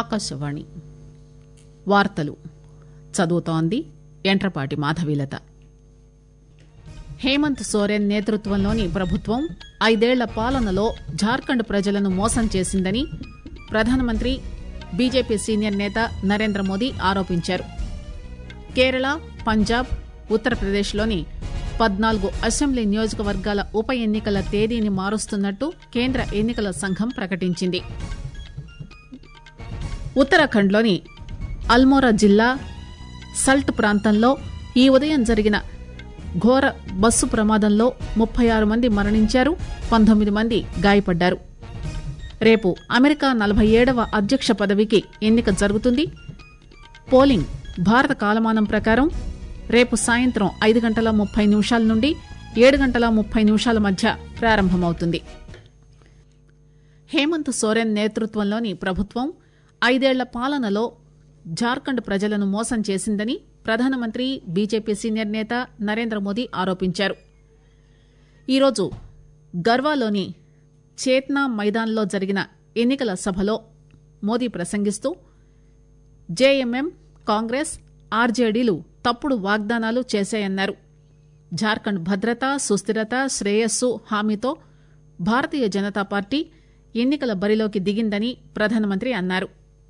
ఆకాశవాణి వార్తలు చదువుతోంది ఎంట్రపాటి మాధవీలత హేమంత్ సోరెన్ నేతృత్వంలోని ప్రభుత్వం ఐదేళ్ల పాలనలో జార్ఖండ్ ప్రజలను మోసం చేసిందని ప్రధానమంత్రి బీజేపీ సీనియర్ నేత నరేంద్ర మోదీ ఆరోపించారు కేరళ పంజాబ్ ఉత్తరప్రదేశ్లోని పద్నాలుగు అసెంబ్లీ నియోజకవర్గాల ఉప ఎన్నికల తేదీని మారుస్తున్నట్టు కేంద్ర ఎన్నికల సంఘం ప్రకటించింది ఉత్తరాఖండ్లోని అల్మోరా జిల్లా సల్ట్ ప్రాంతంలో ఈ ఉదయం జరిగిన ఘోర బస్సు ప్రమాదంలో ముప్పై ఆరు మంది మరణించారు పంతొమ్మిది మంది గాయపడ్డారు రేపు అమెరికా నలభై ఏడవ అధ్యక్ష పదవికి ఎన్నిక జరుగుతుంది పోలింగ్ భారత కాలమానం ప్రకారం రేపు సాయంత్రం ఐదు గంటల ముప్పై నిమిషాల నుండి ఏడు గంటల ముప్పై నిమిషాల మధ్య ప్రారంభమవుతుంది హేమంత్ సోరెన్ నేతృత్వంలోని ప్రభుత్వం ఐదేళ్ల పాలనలో జార్ఖండ్ ప్రజలను మోసం చేసిందని ప్రధానమంత్రి బీజేపీ సీనియర్ నేత నరేంద్ర మోదీ ఆరోపించారు ఈరోజు గర్వాలోని చేత్నా మైదాన్లో జరిగిన ఎన్నికల సభలో మోదీ ప్రసంగిస్తూ జేఎంఎం కాంగ్రెస్ ఆర్జేడీలు తప్పుడు వాగ్దానాలు చేశాయన్నారు జార్ఖండ్ భద్రత సుస్థిరత శ్రేయస్సు హామీతో భారతీయ జనతా పార్టీ ఎన్నికల బరిలోకి దిగిందని ప్రధానమంత్రి అన్నారు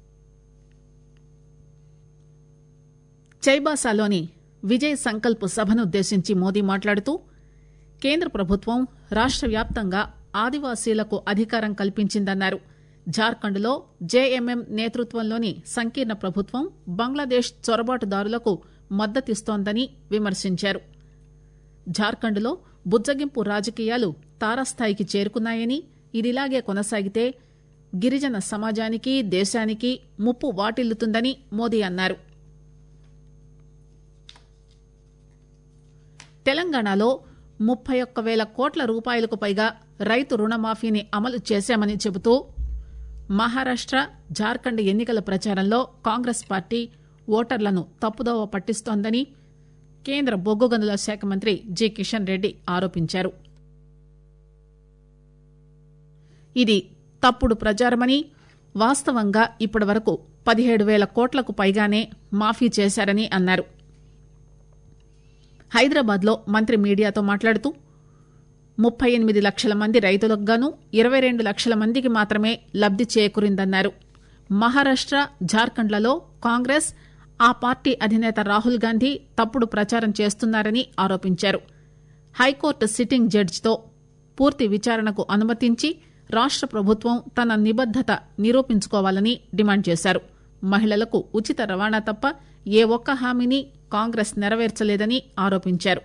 చైబాసాలోని విజయ్ సంకల్ప్ సభనుద్దేశించి మోదీ మాట్లాడుతూ కేంద్ర ప్రభుత్వం రాష్ట్ర వ్యాప్తంగా ఆదివాసీలకు అధికారం కల్పించిందన్నారు జార్ఖండ్లో జేఎంఎం నేతృత్వంలోని సంకీర్ణ ప్రభుత్వం బంగ్లాదేశ్ చొరబాటుదారులకు మద్దతిస్తోందని విమర్శించారు జార్ఖండ్లో బుజ్జగింపు రాజకీయాలు తారాస్థాయికి చేరుకున్నాయని ఇదిలాగే కొనసాగితే గిరిజన సమాజానికి దేశానికి ముప్పు వాటిల్లుతుందని మోదీ అన్నారు తెలంగాణలో ముప్పై ఒక్క వేల కోట్ల రూపాయలకు పైగా రైతు రుణమాఫీని అమలు చేశామని చెబుతూ మహారాష్ట జార్ఖండ్ ఎన్నికల ప్రచారంలో కాంగ్రెస్ పార్టీ ఓటర్లను తప్పుదోవ పట్టిస్తోందని కేంద్ర బొగ్గు గనుల శాఖ మంత్రి జి కిషన్ రెడ్డి ఆరోపించారు ఇది తప్పుడు ప్రచారమని వాస్తవంగా ఇప్పటి వరకు పదిహేడు వేల కోట్లకు పైగానే మాఫీ చేశారని అన్నారు హైదరాబాద్ లో మంత్రి మీడియాతో మాట్లాడుతూ ముప్పై ఎనిమిది లక్షల మంది రైతులకు గాను ఇరవై రెండు లక్షల మందికి మాత్రమే లబ్ది చేకూరిందన్నారు మహారాష్ట జార్ఖండ్లలో కాంగ్రెస్ ఆ పార్టీ అధినేత రాహుల్ గాంధీ తప్పుడు ప్రచారం చేస్తున్నారని ఆరోపించారు హైకోర్టు సిట్టింగ్ జడ్జితో పూర్తి విచారణకు అనుమతించి రాష్ట ప్రభుత్వం తన నిబద్దత నిరూపించుకోవాలని డిమాండ్ చేశారు మహిళలకు ఉచిత రవాణా తప్ప ఏ ఒక్క హామీని కాంగ్రెస్ నెరవేర్చలేదని ఆరోపించారు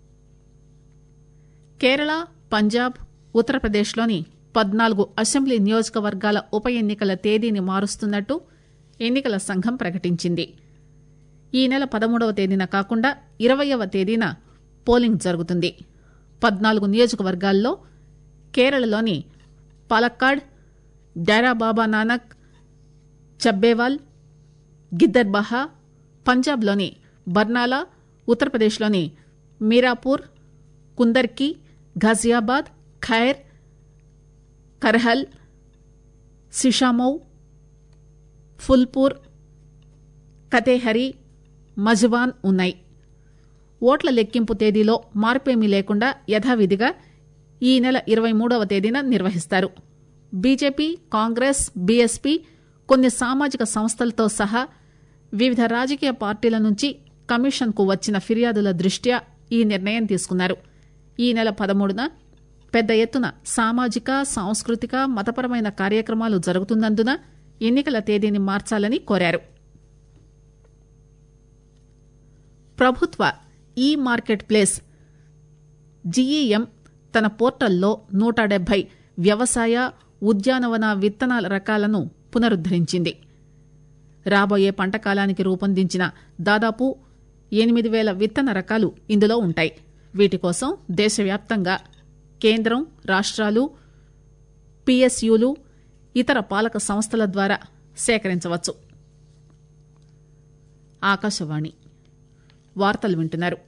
కేరళ పంజాబ్ ఉత్తరప్రదేశ్లోని పద్నాలుగు అసెంబ్లీ నియోజకవర్గాల ఉప ఎన్నికల తేదీని మారుస్తున్నట్టు ఎన్నికల సంఘం ప్రకటించింది ఈ నెల పదమూడవ తేదీన కాకుండా ఇరవయవ తేదీన పోలింగ్ జరుగుతుంది పద్నాలుగు నియోజకవర్గాల్లో కేరళలోని పాలక్కాడ్ డైరాబాబా నానక్ చబ్బేవాల్ గిద్దర్బహా పంజాబ్లోని బర్నాలా ఉత్తరప్రదేశ్లోని మీరాపూర్ కుందర్కి ఘాజియాబాద్ ఖైర్ కర్హల్ సిషామౌ ఫుల్పూర్ కతేహరి మజ్వాన్ ఉన్నాయి ఓట్ల లెక్కింపు తేదీలో మార్పేమీ లేకుండా యథావిధిగా ఈ నెల ఇరవై మూడవ తేదీన నిర్వహిస్తారు బీజేపీ కాంగ్రెస్ బీఎస్పీ కొన్ని సామాజిక సంస్థలతో సహా వివిధ రాజకీయ పార్టీల నుంచి కమిషన్కు వచ్చిన ఫిర్యాదుల దృష్ట్యా ఈ నిర్ణయం తీసుకున్నారు ఈ నెల పదమూడున పెద్ద ఎత్తున సామాజిక సాంస్కృతిక మతపరమైన కార్యక్రమాలు జరుగుతున్నందున ఎన్నికల తేదీని మార్చాలని కోరారు ప్రభుత్వ ఈ మార్కెట్ ప్లేస్ జీఈఎం తన పోర్టల్లో నూట డెబ్బై వ్యవసాయ ఉద్యానవన విత్తనాల రకాలను పునరుద్దరించింది రాబోయే పంట కాలానికి రూపొందించిన దాదాపు ఎనిమిది వేల విత్తన రకాలు ఇందులో ఉంటాయి వీటి కోసం దేశవ్యాప్తంగా కేంద్రం రాష్ట్రాలు పిఎస్యులు ఇతర పాలక సంస్థల ద్వారా సేకరించవచ్చు ఆకాశవాణి వార్తలు వింటున్నారు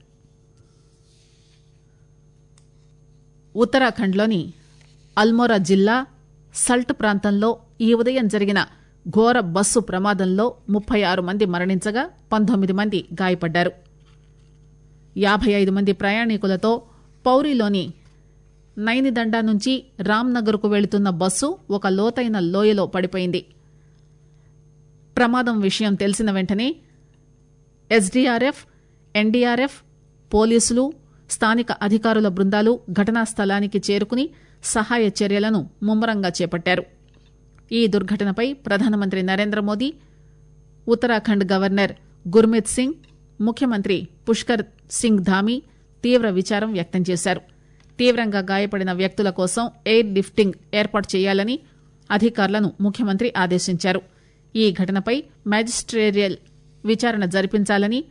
ఉత్తరాఖండ్లోని అల్మోరా జిల్లా సల్ట్ ప్రాంతంలో ఈ ఉదయం జరిగిన ఘోర బస్సు ప్రమాదంలో ముప్పై ఆరు మంది మరణించగా పంతొమ్మిది మంది గాయపడ్డారు యాభై ఐదు మంది ప్రయాణికులతో పౌరిలోని నైనిదండా నుంచి రామ్నగర్కు వెళుతున్న బస్సు ఒక లోతైన లోయలో పడిపోయింది ప్రమాదం విషయం తెలిసిన వెంటనే ఎస్డీఆర్ఎఫ్ ఎన్డీఆర్ఎఫ్ పోలీసులు స్థానిక అధికారుల బృందాలు ఘటనా స్థలానికి చేరుకుని సహాయ చర్యలను ముమ్మరంగా చేపట్టారు ఈ దుర్ఘటనపై ప్రధానమంత్రి నరేంద్ర మోదీ ఉత్తరాఖండ్ గవర్నర్ గుర్మిత్ సింగ్ ముఖ్యమంత్రి పుష్కర్ సింగ్ ధామీ తీవ్ర విచారం వ్యక్తం చేశారు తీవ్రంగా గాయపడిన వ్యక్తుల కోసం ఎయిర్ లిఫ్టింగ్ ఏర్పాటు చేయాలని అధికారులను ముఖ్యమంత్రి ఆదేశించారు ఈ ఘటనపై మ్యాజిస్టేరియల్ విచారణ జరిపించాలని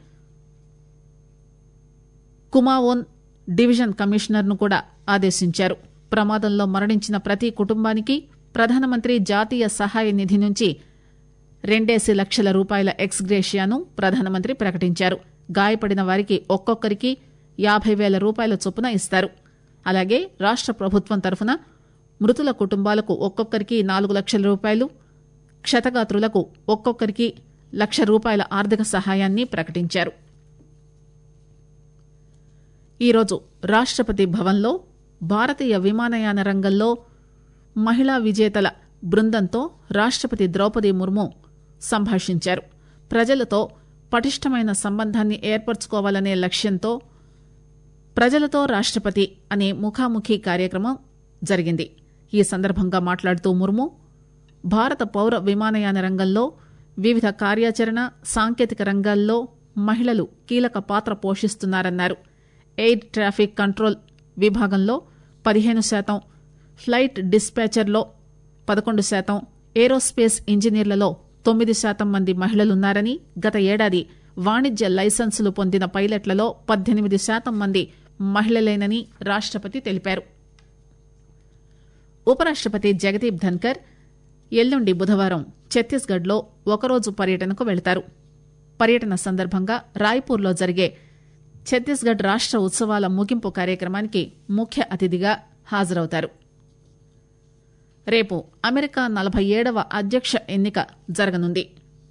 కుమావోన్ డివిజన్ కమిషనర్ను కూడా ఆదేశించారు ప్రమాదంలో మరణించిన ప్రతి కుటుంబానికి ప్రధానమంత్రి జాతీయ సహాయ నిధి నుంచి రెండేసి లక్షల రూపాయల ఎక్స్గ్రేషియాను ప్రధానమంత్రి ప్రకటించారు గాయపడిన వారికి ఒక్కొక్కరికి యాభై వేల రూపాయల చొప్పున ఇస్తారు అలాగే రాష్ట ప్రభుత్వం తరఫున మృతుల కుటుంబాలకు ఒక్కొక్కరికి నాలుగు లక్షల రూపాయలు క్షతగాత్రులకు ఒక్కొక్కరికి లక్ష రూపాయల ఆర్థిక సహాయాన్ని ప్రకటించారు ఈరోజు రాష్టపతి భవన్లో భారతీయ విమానయాన రంగంలో మహిళా విజేతల బృందంతో రాష్టపతి ద్రౌపది ముర్ము సంభాషించారు ప్రజలతో పటిష్టమైన సంబంధాన్ని ఏర్పరచుకోవాలనే లక్ష్యంతో ప్రజలతో రాష్టపతి అనే ముఖాముఖి కార్యక్రమం జరిగింది ఈ సందర్భంగా మాట్లాడుతూ ముర్ము భారత పౌర విమానయాన రంగంలో వివిధ కార్యాచరణ సాంకేతిక రంగాల్లో మహిళలు కీలక పాత్ర పోషిస్తున్నారన్నారు ఎయిర్ ట్రాఫిక్ కంట్రోల్ విభాగంలో పదిహేను శాతం ఫ్లైట్ డిస్పాచర్లో పదకొండు శాతం ఏరోస్పేస్ ఇంజనీర్లలో తొమ్మిది శాతం మంది మహిళలున్నారని గత ఏడాది వాణిజ్య లైసెన్సులు పొందిన పైలట్లలో పద్దెనిమిది శాతం మంది మహిళలేనని రాష్టపతి తెలిపారు ఉపరాష్టపతి జగదీప్ ధన్కర్ ఎల్లుండి బుధవారం ఛత్తీస్గఢ్లో ఒకరోజు పర్యటనకు వెళతారు పర్యటన సందర్భంగా రాయ్పూర్లో జరిగే ఛత్తీస్గఢ్ రాష్ట ఉత్సవాల ముగింపు కార్యక్రమానికి ముఖ్య అతిథిగా హాజరవుతారు రేపు అమెరికా నలభై ఏడవ అధ్యక్ష ఎన్నిక జరగనుంది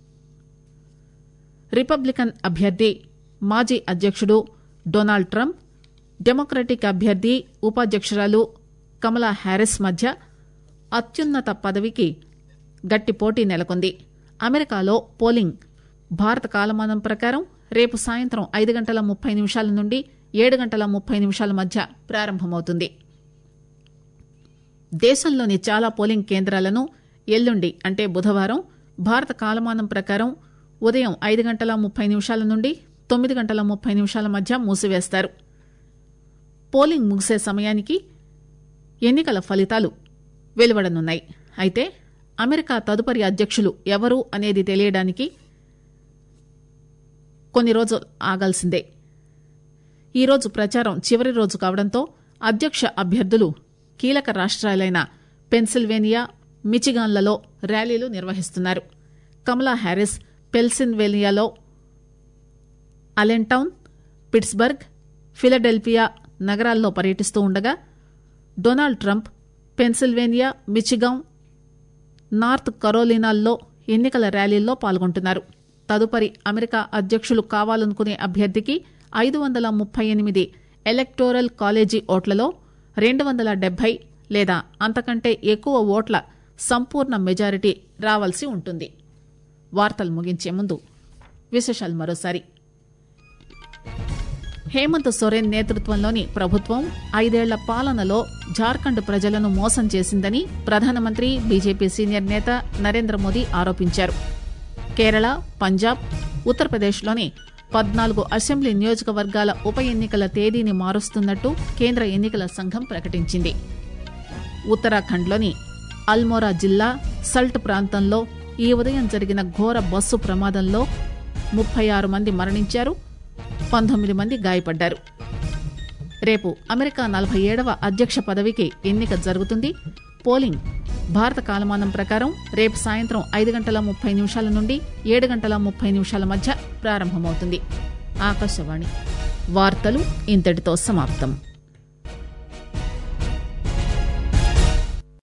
రిపబ్లికన్ అభ్యర్థి మాజీ అధ్యక్షుడు డొనాల్డ్ ట్రంప్ డెమోక్రటిక్ అభ్యర్థి ఉపాధ్యక్షురాలు కమలా హ్యారిస్ మధ్య అత్యున్నత పదవికి గట్టి పోటీ నెలకొంది అమెరికాలో పోలింగ్ భారత కాలమానం ప్రకారం రేపు సాయంత్రం ఐదు గంటల ముప్పై నిమిషాల నుండి ఏడు గంటల ముప్పై నిమిషాల మధ్య ప్రారంభమవుతుంది దేశంలోని చాలా పోలింగ్ కేంద్రాలను ఎల్లుండి అంటే బుధవారం భారత కాలమానం ప్రకారం ఉదయం ఐదు గంటల ముప్పై నిమిషాల నుండి తొమ్మిది గంటల ముప్పై నిమిషాల మధ్య మూసివేస్తారు పోలింగ్ ముగిసే సమయానికి ఎన్నికల ఫలితాలు వెలువడనున్నాయి అయితే అమెరికా తదుపరి అధ్యక్షులు ఎవరు అనేది తెలియడానికి కొన్ని రోజులు ఆగాల్సిందే ఈరోజు ప్రచారం చివరి రోజు కావడంతో అధ్యక్ష అభ్యర్థులు కీలక రాష్ట్రాలైన పెన్సిల్వేనియా మిచిగాన్లలో ర్యాలీలు నిర్వహిస్తున్నారు కమలా హ్యారిస్ పెన్సిల్వేనియాలో అలెన్టౌన్ పిట్స్బర్గ్ ఫిలడెల్ఫియా నగరాల్లో పర్యటిస్తూ ఉండగా Donald Trump Pennsylvania Michigan North కరోలినాల్లో ఎన్నికల ర్యాలీల్లో పాల్గొంటున్నారు తదుపరి అమెరికా అధ్యక్షులు కావాలనుకునే అభ్యర్థికి ఐదు వందల ముప్పై ఎనిమిది ఎలక్టోరల్ కాలేజీ ఓట్లలో రెండు వందల డెబ్బై లేదా అంతకంటే ఎక్కువ ఓట్ల సంపూర్ణ మెజారిటీ రావాల్సి ఉంటుంది వార్తలు ముగించే ముందు విశేషాలు మరోసారి హేమంత్ సోరెన్ నేతృత్వంలోని ప్రభుత్వం ఐదేళ్ల పాలనలో జార్ఖండ్ ప్రజలను మోసం చేసిందని ప్రధానమంత్రి బీజేపీ సీనియర్ నేత నరేంద్ర మోదీ ఆరోపించారు కేరళ పంజాబ్ ఉత్తరప్రదేశ్లోని పద్నాలుగు అసెంబ్లీ నియోజకవర్గాల ఉప ఎన్నికల తేదీని మారుస్తున్నట్టు కేంద్ర ఎన్నికల సంఘం ప్రకటించింది ఉత్తరాఖండ్లోని అల్మోరా జిల్లా సల్ట్ ప్రాంతంలో ఈ ఉదయం జరిగిన ఘోర బస్సు ప్రమాదంలో ముప్పై ఆరు మంది మరణించారు పంతొమ్మిది మంది గాయపడ్డారు రేపు అమెరికా నలభై ఏడవ అధ్యక్ష పదవికి ఎన్నిక జరుగుతుంది పోలింగ్ భారత కాలమానం ప్రకారం రేపు సాయంత్రం ఐదు గంటల ముప్పై నిమిషాల నుండి ఏడు గంటల ముప్పై నిమిషాల మధ్య ప్రారంభమవుతుంది ఆకాశవాణి వార్తలు ఇంతటితో సమాప్తం